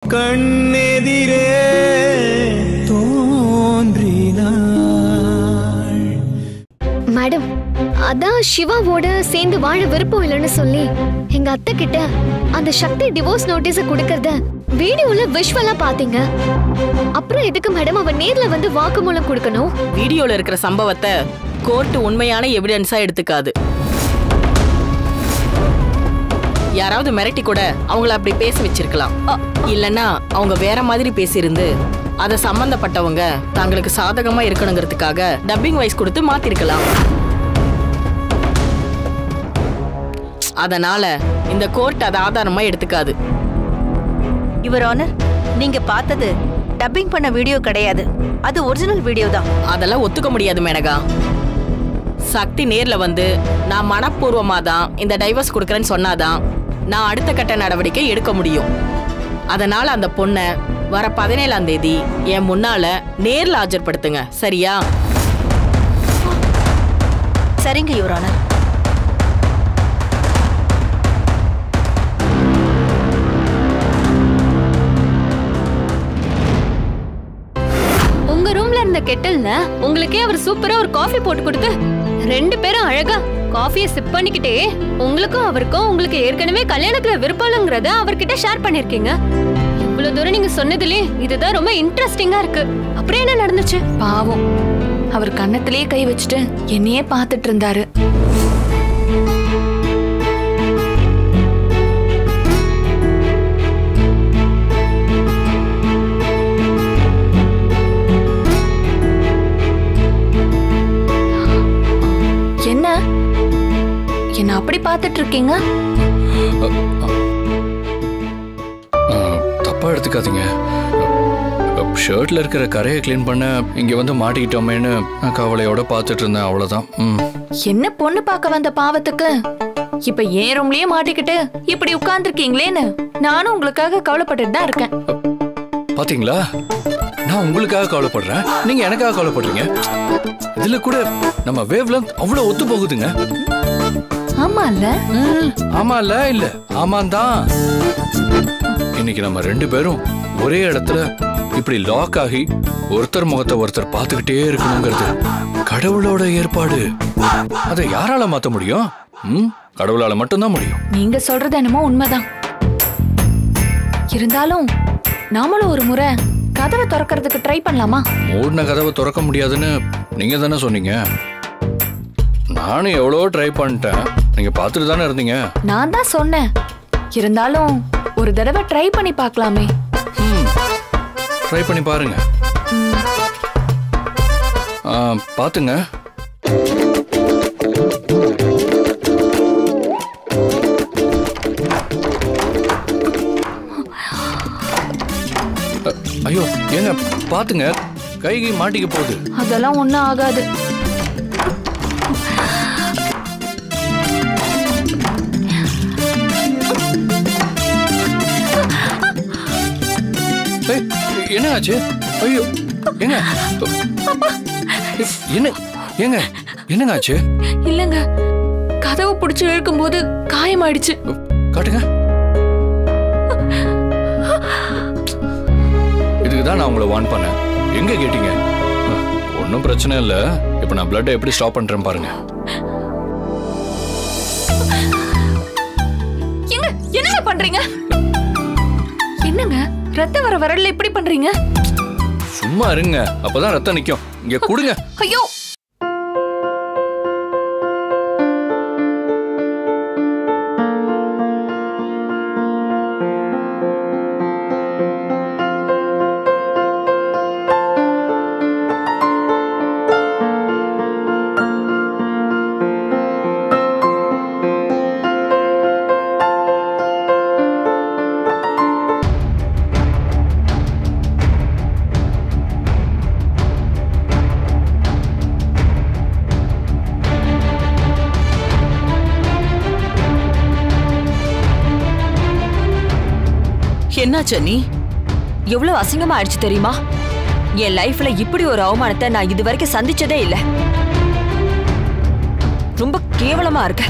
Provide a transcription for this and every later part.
கண்ணெதிரே தோன்றினாள் மேடம் அதான் சிவாவோட சேர்ந்து வாழ விருப்பம் இல்லைன்னு சொல்லி எங்க அத்தை கிட்ட அந்த சக்தி டிவோர்ஸ் நோட்டீஸ கொடுக்கறத வீடியோல விஷுவலா பாத்தீங்க அப்புறம் எதுக்கு மேடம் அவ நேர்ல வந்து வாக்குமூலம் கொடுக்கணும் வீடியோல இருக்கிற சம்பவத்தை கோர்ட் உண்மையான எவிடன்ஸா எடுத்துக்காது யாராவது மிரட்டி கூட அவங்கள அப்படி பேச வச்சிருக்கலாம் இல்லனா அவங்க வேற மாதிரி பேசியிருந்து அத சம்பந்தப்பட்டவங்க தங்களுக்கு சாதகமா இருக்கணுங்கிறதுக்காக டப்பிங் வாய்ஸ் கொடுத்து மாத்திருக்கலாம் அதனால இந்த கோர்ட் அதை ஆதாரமா எடுத்துக்காது யுவர் ஆனர் நீங்க பார்த்தது டப்பிங் பண்ண வீடியோ கிடையாது அது ஒரிஜினல் வீடியோ தான் அதெல்லாம் ஒத்துக்க முடியாது மேனகா சக்தி நேர்ல வந்து நான் மனப்பூர்வமா தான் இந்த டைவர்ஸ் கொடுக்கறேன்னு சொன்னாதான் நான் அடுத்த கட்ட நடவடிக்கை எடுக்க முடியும் அதனால அந்த பொண்ணை வர பதினேழாம் தேதி என் முன்னால நேர்ல ஆஜர்படுத்துங்க சரியா சரிங்க யுவர் ஆனர் உங்க ரூம்ல இருந்த கெட்டல்ல உங்களுக்கே அவர் சூப்பரா ஒரு காஃபி போட்டு கொடுத்து ரெண்டு பேரும் அழகா காஃபியை சிப் பண்ணிக்கிட்டே உங்களுக்கும் அவருக்கும் உங்களுக்கு ஏற்கனவே கல்யாணத்துல விருப்பம் இல்லைங்கிறத அவர்கிட்ட ஷேர் பண்ணிருக்கீங்க இவ்வளவு தூரம் நீங்க சொன்னதுலயே இதுதான் ரொம்ப இன்ட்ரெஸ்டிங்கா இருக்கு அப்புறம் என்ன நடந்துச்சு பாவம் அவர் கன்னத்திலேயே கை வச்சுட்டு என்னையே பார்த்துட்டு இருந்தாரு என்ன என்ன அப்படி பார்த்துட்டு இருக்கீங்க ஆ, தப்பா எடுத்துக்காதீங்க ஷர்ட்ல இருக்கிற கரையை க்ளீன் பண்ண இங்க வந்து மாட்டிக்கிட்டோமேன்னு நான் கவலையோட பார்த்துட்டு இருந்தேன் அவ்வளவுதான் ம் என்ன பொண்ணு பார்க்க வந்த பாவத்துக்கு இப்ப ஏன் ரூம்லயே மாட்டிக்கிட்டு இப்படி உட்கார்ந்துருக்கீங்களேன்னு நானும் உங்களுக்காக கவலைப்பட்டுட்டு தான் இருக்கேன் பாத்தீங்களா நான் உங்களுக்காக கவலைப்படுறேன் நீங்க எனக்காக கவலைப்படுறீங்க இதுல கூட நம்ம வேவ் லென்த் அவ்வளவு ஒத்து போகுதுங்க ஆமா இல்ல ம், ஆமால இல்ல ஆமாம் தான் இன்னைக்கு நம்ம ரெண்டு பேரும் ஒரே இடத்துல இப்படி லாக் ஆகி ஒருத்தர் முகத்தை ஒருத்தர் பார்த்துக்கிட்டே இருக்கணுங்கிறது கடவுளோட ஏற்பாடு அதை யாரால மாத்த முடியும் ம் கடவுளால மட்டும்தான் முடியும் நீங்க சொல்றது என்னமோ உண்மைதான் இருந்தாலும் நாமளும் ஒரு முறை கதவை திறக்கிறதுக்கு ட்ரை பண்ணலாமா மூடின கதவை திறக்க முடியாதுன்னு நீங்க தானே சொன்னீங்க நானும் எவ்வளோ ட்ரை பண்ணிட்டேன் நீங்க பார்த்துட்டு தானே இருந்தீங்க நான் தான் சொன்னேன் இருந்தாலும் ஒரு தடவை ட்ரை பண்ணி பார்க்கலாமே ட்ரை பண்ணி பாருங்க ஆ, பாத்துங்க அ, ஐயோ ஏங்க பாத்துங்க கை கை மாட்டிக்க போகுது அதெல்லாம் ஒண்ணும் ஆகாது ஏய், என்ன ஆச்சு ஐயோ ஏங்க என்ன ஏங்க என்னங்க ஆச்சு இல்லங்க கதவை பிடிச்சு இழுக்கும் போது காயமாயிடுச்சு காட்டுங்க இதுக்கு தான் நான் உங்களை வார்ன் பண்ணேன் எங்க கேட்டீங்க ஒன்றும் பிரச்சனை இல்லை இப்போ நான் பிளட்டை எப்படி ஸ்டாப் பண்றேன் பாருங்க எங்க என்னங்க பண்றீங்க என்னங்க ரத்தம் வர வரல இப்படி பண்றீங்க சும்மா இருங்க அப்பதான் ரத்தம் நிக்கும் இங்க கொடுங்க ஐயோ என்னாச்சு நீ எவ்வளவு அசிங்கமா ஆயிடுச்சு தெரியுமா என் லைஃப்ல இப்படி ஒரு அவமானத்தை நான் இது வரைக்கும் சந்திச்சதே இல்ல ரொம்ப கேவலமா இருக்க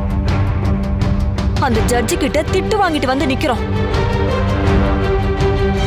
அந்த ஜட்ஜி கிட்ட திட்டு வாங்கிட்டு வந்து நிக்கிறோம்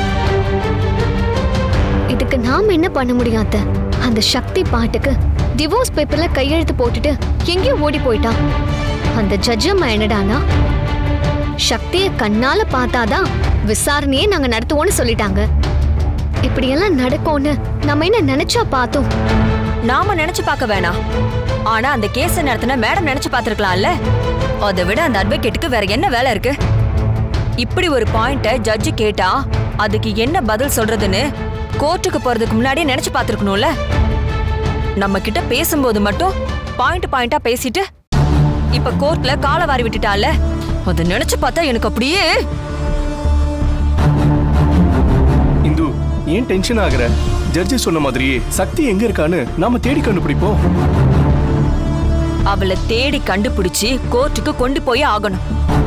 நாம என்ன பண்ண முடியும் அத்தை அந்த சக்தி பாட்டுக்கு டிவோர்ஸ் பேப்பர்ல கையெழுத்து போட்டுட்டு எங்கேயோ ஓடி போயிட்டான் அந்த ஜட்ஜம்மா என்னடானா சக்திய கண்ணால பார்த்தாதான் விசாரணையே நாங்க நடத்துவோம்னு சொல்லிட்டாங்க இப்படியெல்லாம் நடக்கும்னு நம்ம என்ன நினைச்சா பார்த்தோம் நாம நினைச்சு பார்க்க வேணாம் ஆனா அந்த கேஸ் நடத்தின மேடம் நினைச்சு பார்த்திருக்கலாம்ல அதை விட அந்த அட்வொகேட்டுக்கு வேற என்ன வேலை இருக்கு இப்படி ஒரு பாயிண்ட ஜட்ஜு கேட்டா அதுக்கு என்ன பதில் சொல்றதுன்னு கோர்ட்டுக்கு போறதுக்கு முன்னாடியே நினைச்சு பார்த்திருக்கணும்ல நம்ம கிட்ட பேசும்போது மட்டும் பாயிண்ட் பாயிண்டா பேசிட்டு இப்ப கோர்ட்ல காலை வாரி விட்டுட்டால அதை நினைச்சு பார்த்தா எனக்கு அப்படியே இந்து ஏன் டென்ஷன் ஆகுற ஜட்ஜி சொன்ன மாதிரியே சக்தி எங்க இருக்கான்னு நாம தேடி கண்டுபிடிப்போம் அவளை தேடி கண்டுபிடிச்சு கோர்ட்டுக்கு கொண்டு போய் ஆகணும்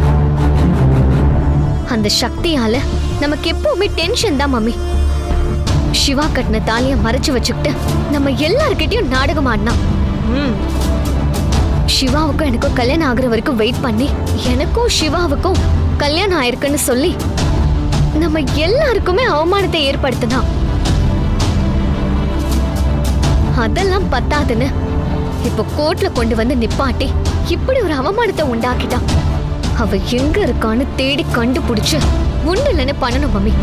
அந்த சக்தியால நமக்கு எப்பவுமே டென்ஷன் தான் மம்மி சிவா கட்டின தாலிய மறைச்சு வச்சுக்கிட்டு நம்ம எல்லார்கிட்டயும் நாடகம் ஆடினான் ம் சிவாவுக்கும் எனக்கும் கல்யாணம் ஆகுற வரைக்கும் வெயிட் பண்ணி எனக்கும் சிவாவுக்கும் கல்யாணம் ஆயிருக்குன்னு சொல்லி நம்ம எல்லாருக்குமே அவமானத்தை ஏற்படுத்தினான் அதெல்லாம் பத்தாதுன்னு இப்ப கோர்ட்ல கொண்டு வந்து நிப்பாட்டி இப்படி ஒரு அவமானத்தை உண்டாக்கிட்டான் அவ எங்க இருக்கான்னு தேடி கண்டுபிடிச்சு ஒண்ணு இல்லைன்னு பண்ணணும் மம்மி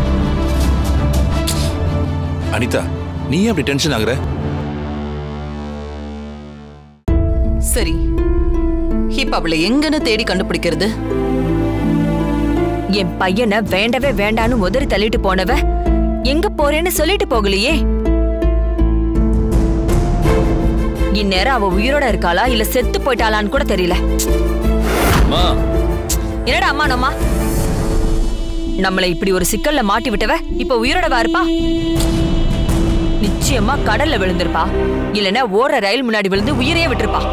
அனிதா நீ ஏன் அப்படி டென்ஷன் ஆகுற சரி இப்ப அவளை எங்கன்னு தேடி கண்டுபிடிக்கிறது என் பையனை வேண்டவே வேண்டான்னு உதறி தள்ளிட்டு போனவ எங்க போறேன்னு சொல்லிட்டு போகலையே இந்நேரம் அவ உயிரோட இருக்காளா இல்ல செத்து போயிட்டாளான்னு கூட தெரியல அம்மா என்னடா அம்மா நம்மா நம்மள இப்படி ஒரு சிக்கல்ல மாட்டி விட்டவ இப்ப உயிரோடவா இருப்பா நிச்சயமா கடல்ல விழுந்திருப்பா இல்லனா ஓடுற ரயில் முன்னாடி விழுந்து உயிரையே விட்டிருப்பா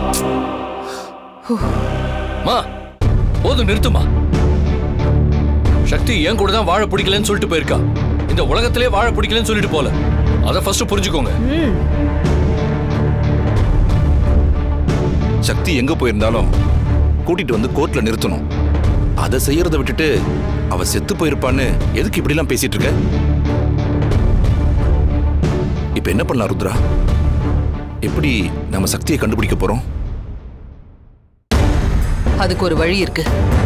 மா போதும் நிறுத்துமா சக்தி என் கூட தான் வாழ பிடிக்கலன்னு சொல்லிட்டு போயிருக்கா இந்த உலகத்திலே வாழ பிடிக்கலன்னு சொல்லிட்டு போல அதை ஃபர்ஸ்ட் புரிஞ்சுக்கோங்க ம் சக்தி எங்க போயிருந்தாலும் கூட்டிட்டு வந்து கோர்ட்ல நிறுத்தணும் அதை செய்யறத விட்டுட்டு அவ செத்து போயிருப்பான்னு எதுக்கு இப்படி எல்லாம் பேசிட்டு இருக்க இப்ப என்ன பண்ணலாம் ருத்ரா எப்படி நம்ம சக்தியை கண்டுபிடிக்க போறோம் அதுக்கு ஒரு வழி இருக்கு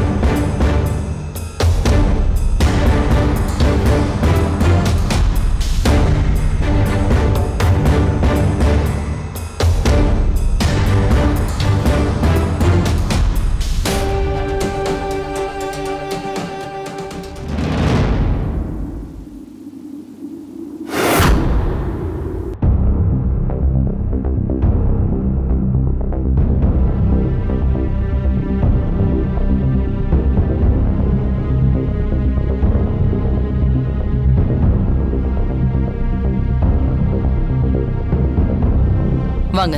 வாங்க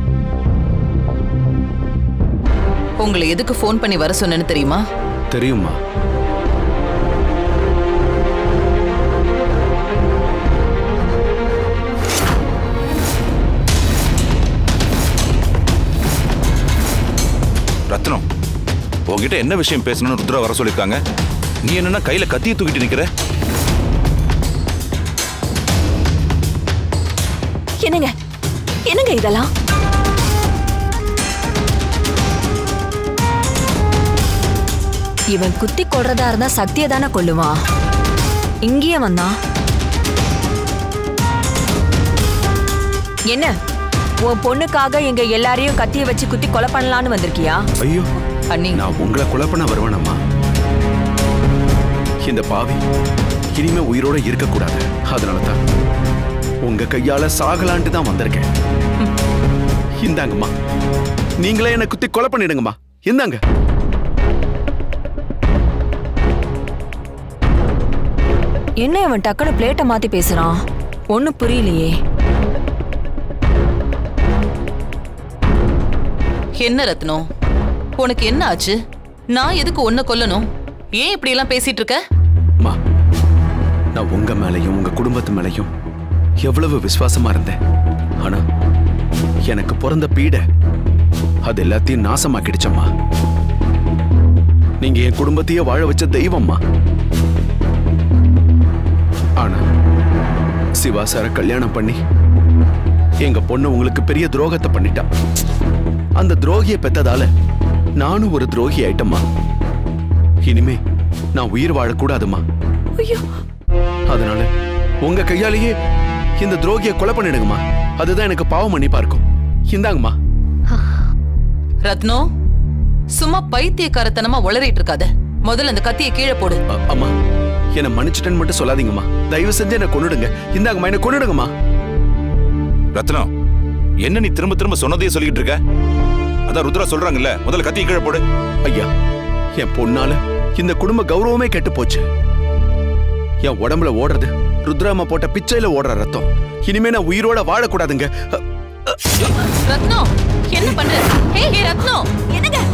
உங்களை எதுக்கு ஃபோன் பண்ணி வர சொன்னேன்னு தெரியுமா தெரியுமா ரத்னம் உன்கிட்ட என்ன விஷயம் பேசணும்னு ருத்ரா வர சொல்லிருக்காங்க நீ என்னன்னா கையில கத்தியை தூக்கிட்டு நிக்கிற என்னங்க என்னங்க இதெல்லாம் இவன் குத்தி கொள்றதா இருந்தா சக்தியை தானே கொல்லுவான் இங்கேயே வந்தான் என்ன உன் பொண்ணுக்காக எங்க எல்லாரையும் கத்திய வச்சு குத்தி கொலை பண்ணலான்னு வந்திருக்கியா ஐயோ அண்ணி நான் உங்களை கொலை பண்ண வருவேனம்மா இந்த பாவி இனிமே உயிரோட இருக்கக்கூடாது அதனால தான் உங்க கையால சாகலான்ட்டு தான் வந்திருக்கேன் இந்தாங்கம்மா நீங்களே என்னை குத்தி கொலை பண்ணிடுங்கம்மா இந்தாங்க என்ன இவன் டக்குன்னு பிளேட்டை மாத்தி பேசுறான் ஒன்னும் புரியலையே என்ன ரத்னம் உனக்கு என்ன ஆச்சு நான் எதுக்கு உன்னை கொல்லணும் ஏன் இப்படி எல்லாம் பேசிட்டு இருக்க அம்மா நான் உங்க மேலையும் உங்க குடும்பத்து மேலையும் எவ்வளவு விசுவாசமா இருந்தேன் ஆனா எனக்கு பிறந்த பீடை அது எல்லாத்தையும் நாசமாக்கிடுச்சம்மா நீங்க என் குடும்பத்தையே வாழ வச்ச தெய்வம்மா ஆனா சிவா சார கல்யாணம் பண்ணி எங்க பொண்ணு உங்களுக்கு பெரிய துரோகத்தை பண்ணிட்டா அந்த துரோகியை பெத்ததால நானும் ஒரு துரோகி ஆயிட்டம்மா இனிமே நான் உயிர் வாழக்கூடாதும்மா அதனால உங்க கையாலேயே இந்த துரோகியை கொலை பண்ணிடுங்கம்மா அதுதான் எனக்கு பாவம் மன்னிப்பா இருக்கும் இந்தாங்கம்மா ரத்னோ சும்மா பைத்தியக்காரத்தனமா உளறிட்டு இருக்காத முதல்ல அந்த கத்தியை கீழே போடு அ- அம்மா என்னை மன்னிச்சிட்டேன்னு மட்டும் சொல்லாதீங்கம்மா தயவு செஞ்சு என்ன கொன்னுடுங்க இந்தாங்கம்மா என்ன கொன்னுடுங்கம்மா ரத்னம் என்ன நீ திரும்ப திரும்ப சொன்னதையே சொல்லிக்கிட்டு இருக்க அதான் ருத்ரா சொல்றாங்கல்ல முதல்ல கத்தியை கீழே போடு ஐயா என் பொண்ணால இந்த குடும்ப கௌரவமே கெட்டு போச்சு என் உடம்புல ஓடுறது ருத்ராமா போட்ட பிச்சையில ஓடுற ரத்தம் இனிமே நான் உயிரோட வாழக்கூடாதுங்க அ, ரத்னோ என்ன பண்ற ஏய் ரத்னோ என்னங்க